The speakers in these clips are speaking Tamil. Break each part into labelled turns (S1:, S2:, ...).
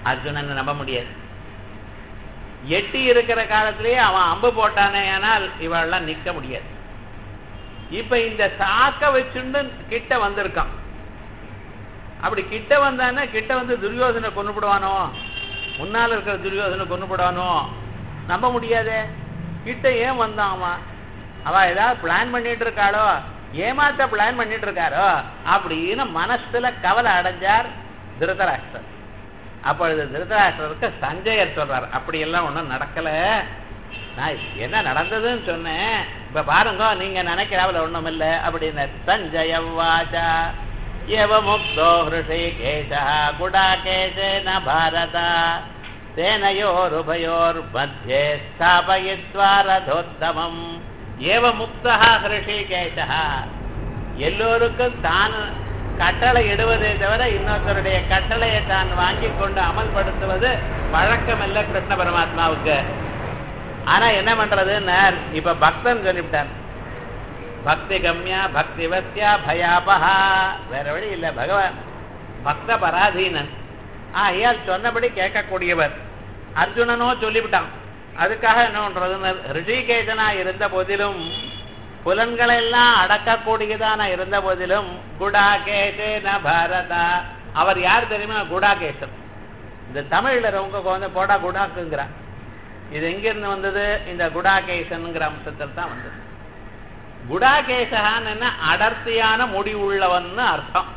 S1: அர்ஜுனன் நம்ப முடியாது எட்டி இருக்கிற காலத்திலேயே அவன் அம்பு போட்டானே ஆனால் இவெல்லாம் நிக்க முடியாது இப்ப இந்த சாக்க வச்சுண்டு கிட்ட வந்திருக்கான் அப்படி கிட்ட வந்தானே கிட்ட வந்து துரியோதனை கொண்டுபடுவானோ முன்னால இருக்கிற துரியோதனை கொண்டுபடுவானோ நம்ப முடியாதே கிட்ட ஏன் வந்தான் அவன் அவ ஏதாவது பிளான் பண்ணிட்டு இருக்காளோ ஏமாத்த பிளான் பண்ணிட்டு இருக்காரோ அப்படின்னு மனசுல கவலை அடைஞ்சார் திருதராஷ்டிரர் அப்பொழுது திருதராஷ்டிரருக்கு சஞ்சயர் சொல்றார் அப்படி எல்லாம் ஒண்ணும் நடக்கல நான் என்ன நடந்ததுன்னு சொன்னேன் இப்ப பாருங்க நீங்க நினைக்கிறாவில் ஒண்ணும் இல்ல அப்படின்னு சஞ்சய வாச்சா எவ முக்தோ ஹிருஷிகேஷா குடாகேஷேன பாரதா சேனையோருபயோர் மத்தியே ஸ்தாபயித்வா ரதோத்தமம் ஏவ முக்தா ஹிருஷிகேஷா எல்லோருக்கும் தான் கட்டளை இடுவதே தவிர இன்னொருத்தருடைய கட்டளையை தான் வாங்கி கொண்டு அமல்படுத்துவது பழக்கம் இல்ல கிருஷ்ண பரமாத்மாவுக்கு ஆனா என்ன பண்றதுன்னு இப்ப பக்தன் சொல்லிவிட்டான் பக்தி கம்யா பக்தி வசியா பயாபகா வேற வழி இல்ல பகவான் பக்த பராதீனன் ஆகையால் சொன்னபடி கேட்கக்கூடியவர் அர்ஜுனனோ சொல்லிவிட்டான் அதுக்காக என்ன பண்றதுன்னு ரிஷிகேசனா இருந்த போதிலும் புலன்களை எல்லாம் அடக்கக்கூடியதான இருந்த போதிலும் குடாகேசேன பாரதா அவர் யார் தெரியுமா குடாகேசன் இந்த தமிழ்ல ரொம்ப வந்து போடா குடாக்குங்கிறான் இது எங்கிருந்து வந்தது இந்த குடாகேசன்ங்கிற அம்சத்தில் தான் வந்தது குடாகேசகான்னு என்ன அடர்த்தியான முடி உள்ளவன்னு அர்த்தம்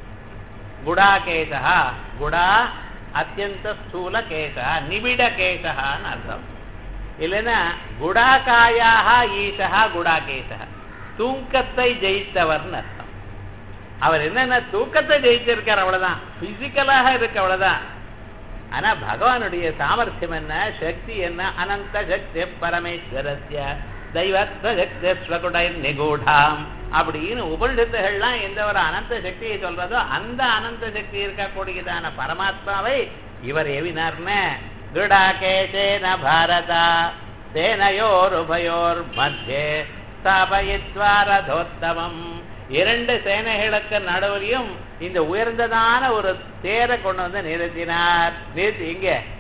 S1: குடாகேசா குடா அத்தியந்த ஸ்தூல கேசா நிபிட கேசகான்னு அர்த்தம் இல்லைன்னா குடாகாயாக ஈசா குடாகேசா தூக்கத்தை ஜெயித்தவர்னு அர்த்தம் அவர் என்னன்னா தூக்கத்தை ஜெயிச்சிருக்கார் அவ்வளவுதான் பிசிக்கலாக இருக்கு அவ்வளவுதான் ஆனா பகவானுடைய சாமர்த்தியம் என்ன சக்தி என்ன அனந்த சக்தி பரமேஸ்வரஸ்ய தெய்வத்வ சக்தி ஸ்வகுடை நிகூடாம் அப்படின்னு உபனிஷத்துகள்லாம் எந்த ஒரு அனந்த சக்தியை சொல்றதோ அந்த அனந்த சக்தி இருக்கக்கூடியதான பரமாத்மாவை இவர் ஏவினார்னு திருடாகேசேன பாரதா சேனையோர் உபயோர் மத்தியே ஸ்தாபயித்வா ரதோத்தமம் இரண்டு சேனைகளுக்கு நடுவிலையும் இந்த உயர்ந்ததான ஒரு தேரை கொண்டு வந்து நிறுத்தினார் நிறுத்தி இங்க